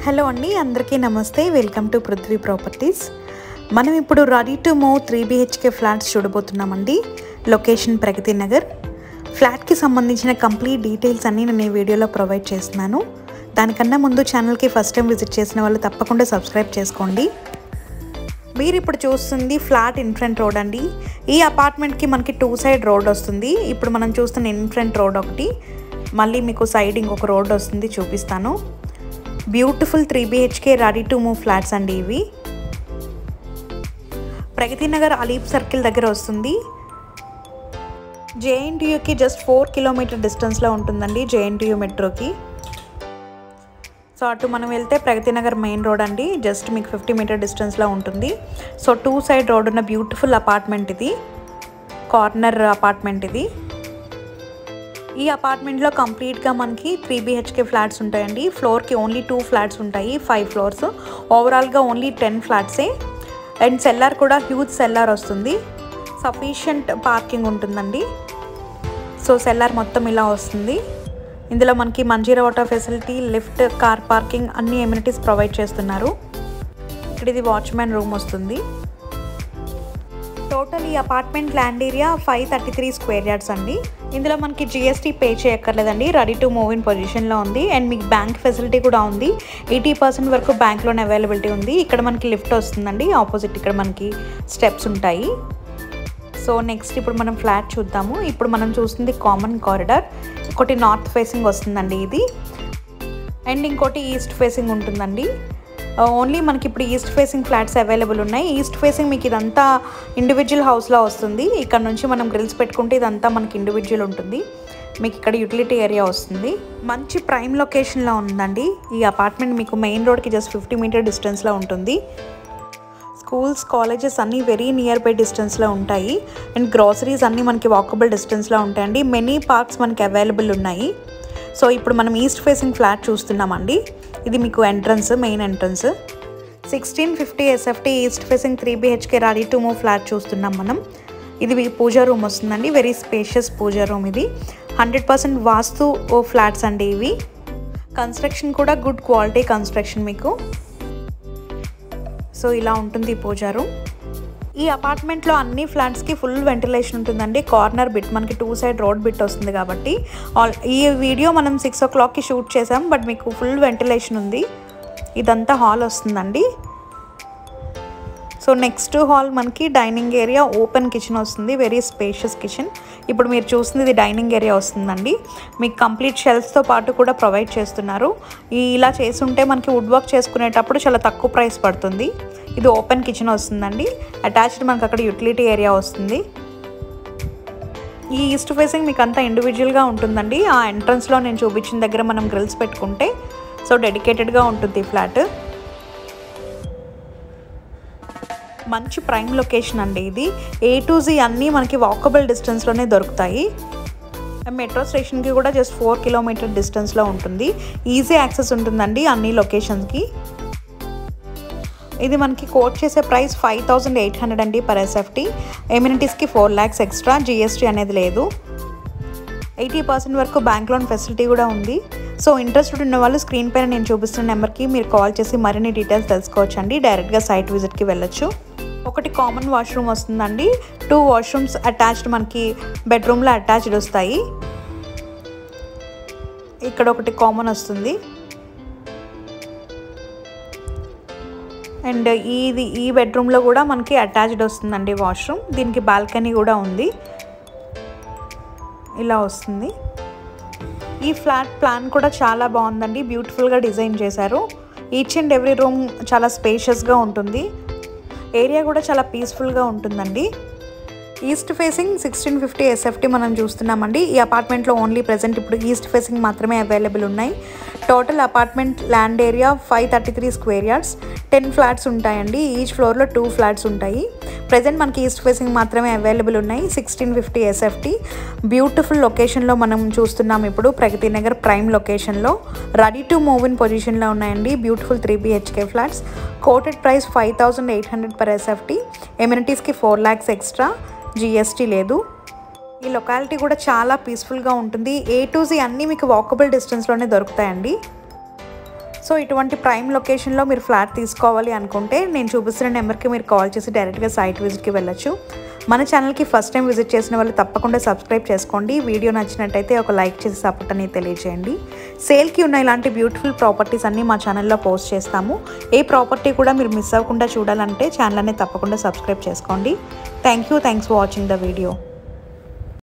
hello అండి అందరికీ నమస్తే వెల్కమ్ టు పృథ్వీ ప్రాపర్టీస్ మనం ఇప్పుడు ready to move three BHK flats చూడబోతున్నామండి లొకేషన్ ప్రగతి నగర్ ఫ్లాట్కి సంబంధించిన కంప్లీట్ డీటెయిల్స్ అన్నీ నేను ఈ వీడియోలో ప్రొవైడ్ చేస్తున్నాను దానికన్నా ముందు ఛానల్కి ఫస్ట్ టైం విజిట్ చేసిన వాళ్ళు తప్పకుండా సబ్స్క్రైబ్ చేసుకోండి మీరు ఇప్పుడు చూస్తుంది ఫ్లాట్ ఇన్ఫ్రంట్ రోడ్ అండి ఈ అపార్ట్మెంట్కి మనకి టూ సైడ్ రోడ్ వస్తుంది ఇప్పుడు మనం చూస్తున్న ఇన్ఫ్రంట్ రోడ్ ఒకటి మళ్ళీ మీకు సైడ్ ఇంకొక రోడ్ వస్తుంది చూపిస్తాను beautiful three BHK ready to move flats అండి ఇవి ప్రగతి నగర్ అలీప్ సర్కిల్ దగ్గర వస్తుంది జేఎన్టీయూకి జస్ట్ ఫోర్ కిలోమీటర్ డిస్టెన్స్లో ఉంటుందండి జేఎన్టీయూ మెట్రోకి సో అటు మనం వెళ్తే ప్రగతి నగర్ మెయిన్ రోడ్ అండి జస్ట్ మీకు ఫిఫ్టీ మీటర్ డిస్టెన్స్లో ఉంటుంది సో టూ సైడ్ రోడ్ ఉన్న బ్యూటిఫుల్ అపార్ట్మెంట్ ఇది కార్నర్ అపార్ట్మెంట్ ఇది ఈ అపార్ట్మెంట్లో కంప్లీట్గా మనకి త్రీ బిహెచ్కే ఫ్లాట్స్ ఉంటాయండి ఫ్లోర్కి ఓన్లీ టూ ఫ్లాట్స్ ఉంటాయి ఫైవ్ ఫ్లోర్స్ ఓవరాల్గా ఓన్లీ టెన్ ఫ్లాట్సే అండ్ సెల్లార్ కూడా హ్యూజ్ సెల్లార్ వస్తుంది సఫిషియంట్ పార్కింగ్ ఉంటుందండి సో సెల్లార్ మొత్తం ఇలా వస్తుంది ఇందులో మనకి Manjira water facility lift car parking అన్ని ఎమ్యూనిటీస్ ప్రొవైడ్ చేస్తున్నారు ఇక్కడ ఇది వాచ్మ్యాన్ రూమ్ వస్తుంది టోటల్ ఈ apartment land area five thirty three square yards అండి ఇందులో మనకి జిఎస్టీ పే చేయక్కర్లేదండి రెడీ టు మూవ్ ఇన్ పొజిషన్లో ఉంది అండ్ మీకు బ్యాంక్ ఫెసిలిటీ కూడా ఉంది ఎయిటీ పర్సెంట్ వరకు బ్యాంక్ లోన్ అవైలబిలిటీ ఉంది ఇక్కడ మనకి లిఫ్ట్ వస్తుందండి ఆపోజిట్ ఇక్కడ మనకి స్టెప్స్ ఉంటాయి సో నెక్స్ట్ ఇప్పుడు మనం ఫ్లాట్ చూద్దాము ఇప్పుడు మనం చూస్తుంది కామన్ కారిడార్ ఒకటి నార్త్ ఫేసింగ్ వస్తుందండి ఇది అండ్ ఇంకోటి ఈస్ట్ ఫేసింగ్ ఉంటుందండి ఓన్లీ మనకి ఇప్పుడు ఈస్ట్ ఫేసింగ్ ఫ్లాట్స్ అవైలబుల్ ఉన్నాయి ఈస్ట్ ఫేసింగ్ మీకు ఇదంతా ఇండివిజువల్ హౌస్లో వస్తుంది ఇక్కడ నుంచి మనం గ్రిల్స్ పెట్టుకుంటే ఇదంతా మనకి ఇండివిజువల్ ఉంటుంది మీకు ఇక్కడ యూటిలిటీ ఏరియా వస్తుంది మంచి ప్రైమ్ లొకేషన్లో ఉందండి ఈ అపార్ట్మెంట్ మీకు మెయిన్ రోడ్కి జస్ట్ ఫిఫ్టీ మీటర్ డిస్టెన్స్లో ఉంటుంది స్కూల్స్ కాలేజెస్ అన్నీ వెరీ నియర్ బై డిస్టెన్స్లో ఉంటాయి అండ్ గ్రాసరీస్ అన్నీ మనకి వాకబుల్ డిస్టెన్స్లో ఉంటాయండి మెనీ పార్క్స్ మనకి అవైలబుల్ ఉన్నాయి సో ఇప్పుడు మనం ఈస్ట్ ఫేసింగ్ ఫ్లాట్ చూస్తున్నామండి ఇది మీకు entrance main entrance sixteen fifty SFT east facing three BHK ready to move flat చూస్తున్నాం మనం ఇది మీ పూజా రూమ్ వస్తుందండి వెరీ స్పేషియస్ పూజా రూమ్ ఇది హండ్రెడ్ పర్సెంట్ వాస్తు ఫ్లాట్స్ అండి ఇవి కన్స్ట్రక్షన్ కూడా గుడ్ క్వాలిటీ కన్స్ట్రక్షన్ మీకు సో ఇలా ఉంటుంది ఈ పూజా రూమ్ ఈ అపార్ట్మెంట్లో అన్ని ఫ్లాట్స్కి ఫుల్ వెంటిలేషన్ ఉంటుందండి కార్నర్ బిట్ మనకి టూ సైడ్ రోడ్ బిట్ వస్తుంది కాబట్టి ఆల్ ఈ వీడియో మనం సిక్స్ ఓ క్లాక్కి షూట్ చేసాం బట్ మీకు ఫుల్ వెంటిలేషన్ ఉంది ఇదంతా హాల్ వస్తుందండి సో నెక్స్ట్ హాల్ మనకి డైనింగ్ ఏరియా ఓపెన్ కిచెన్ వస్తుంది వెరీ స్పేషియస్ కిచెన్ ఇప్పుడు మీరు చూస్తుంది ఇది డైనింగ్ ఏరియా వస్తుందండి మీకు కంప్లీట్ షెల్ఫ్స్తో పాటు కూడా ప్రొవైడ్ చేస్తున్నారు ఈ ఇలా చేస్తుంటే మనకి వుడ్ వర్క్ చేసుకునేటప్పుడు చాలా తక్కువ ప్రైస్ పడుతుంది ఇది ఓపెన్ కిచెన్ వస్తుందండి అటాచ్డ్ మనకి అక్కడ యూటిలిటీ ఏరియా వస్తుంది ఈ ఈస్ట్ ఫేసింగ్ మీకు అంతా ఇండివిజువల్గా ఉంటుందండి ఆ ఎంట్రన్స్లో నేను చూపించిన దగ్గర మనం గ్రిల్స్ పెట్టుకుంటే సో డెడికేటెడ్గా ఉంటుంది ఈ ఫ్లాట్ మంచి ప్రైమ్ లొకేషన్ అండి ఇది ఏ టు జీ అన్నీ మనకి వాకబుల్ డిస్టెన్స్లోనే దొరుకుతాయి మెట్రో స్టేషన్కి కూడా జస్ట్ ఫోర్ కిలోమీటర్ డిస్టెన్స్లో ఉంటుంది ఈజీ యాక్సెస్ ఉంటుందండి అన్ని లొకేషన్స్కి ఇది మనకి కోట్ చేసే price five thousand eight hundred అండి పర్ ఎస్ఎఫ్టీ ఎమ్యూనిటీస్కి ఫోర్ ల్యాక్స్ ఎక్స్ట్రా జిఎస్టీ అనేది లేదు ఎయిటీ పర్సెంట్ వరకు బ్యాంక్ లోన్ ఫెసిలిటీ కూడా ఉంది సో ఇంట్రెస్టెడ్ ఉన్న వాళ్ళు స్క్రీన్ పైన నేను చూపిస్తున్న నెంబర్కి మీరు కాల్ చేసి మరిన్ని డీటెయిల్స్ తెలుసుకోవచ్చు అండి డైరెక్ట్గా సైట్ విజిట్కి వెళ్ళొచ్చు ఒకటి కామన్ వాష్రూమ్ వస్తుందండి టూ వాష్రూమ్స్ అటాచ్డ్ మనకి బెడ్రూమ్లో అటాచ్డ్ వస్తాయి ఇక్కడ ఒకటి కామన్ వస్తుంది అండ్ ఇది ఈ బెడ్రూమ్లో కూడా మనకి అటాచ్డ్ వస్తుందండి వాష్రూమ్ దీనికి బాల్కనీ కూడా ఉంది ఇలా వస్తుంది ఈ ఫ్లాట్ ప్లాన్ కూడా చాలా బాగుందండి బ్యూటిఫుల్గా డిజైన్ చేశారు ఈచ్ అండ్ ఎవ్రీ రూమ్ చాలా స్పేషియస్గా ఉంటుంది ఏరియా కూడా చాలా పీస్ఫుల్గా ఉంటుందండి east facing sixteen fifty SFT మనం చూస్తున్నామండి ఈ అపార్ట్మెంట్లో ఓన్లీ ప్రజెంట్ ఇప్పుడు ఈస్ట్ ఫేసింగ్ మాత్రమే అవైలబుల్ ఉన్నాయి total apartment land area five thirty three square yards ten flats ఉంటాయండి ఈచ్ ఫ్లోర్లో టూ ఫ్లాట్స్ ఉంటాయి ప్రజెంట్ మనకి ఈస్ట్ ఫేసింగ్ మాత్రమే అవైలబుల్ ఉన్నాయి సిక్స్టీన్ ఫిఫ్టీ ఎస్ఎఫ్టీ బ్యూటిఫుల్ లొకేషన్లో మనం చూస్తున్నాం ఇప్పుడు ప్రగతి నగర్ ప్రైమ్ లొకేషన్లో రెడీ టు మూవ్ ఇన్ పొజిషన్లో ఉన్నాయండి beautiful three BHK flats quoted price five thousand eight hundred per SFT ఎమ్యూనిటీస్కి ఫోర్ ల్యాక్స్ ఎక్స్ట్రా జిఎస్టీ లేదు ఈ లొకాలిటీ కూడా చాలా పీస్ఫుల్గా ఉంటుంది ఏ టు జీ అన్నీ మీకు వాకబుల్ డిస్టెన్స్లోనే దొరుకుతాయండి సో ఇటువంటి ప్రైమ్ లొకేషన్లో మీరు ఫ్లాట్ తీసుకోవాలి అనుకుంటే నేను చూపిస్తున్న నెంబర్కి మీరు కాల్ చేసి డైరెక్ట్గా సైట్ విజిట్కి వెళ్ళొచ్చు మన ఛానల్కి ఫస్ట్ టైం విజిట్ చేసిన వాళ్ళు తప్పకుండా సబ్స్క్రైబ్ చేసుకోండి వీడియో నచ్చినట్టయితే ఒక లైక్ చేసి సపోర్ట్ అనేది తెలియజేయండి సేల్కి ఉన్న ఇలాంటి బ్యూటిఫుల్ ప్రాపర్టీస్ అన్నీ మా ఛానల్లో పోస్ట్ చేస్తాము ఏ ప్రాపర్టీ కూడా మీరు మిస్ అవ్వకుండా చూడాలంటే ఛానల్ అనేది తప్పకుండా సబ్స్క్రైబ్ చేసుకోండి thank you thanks for watching the video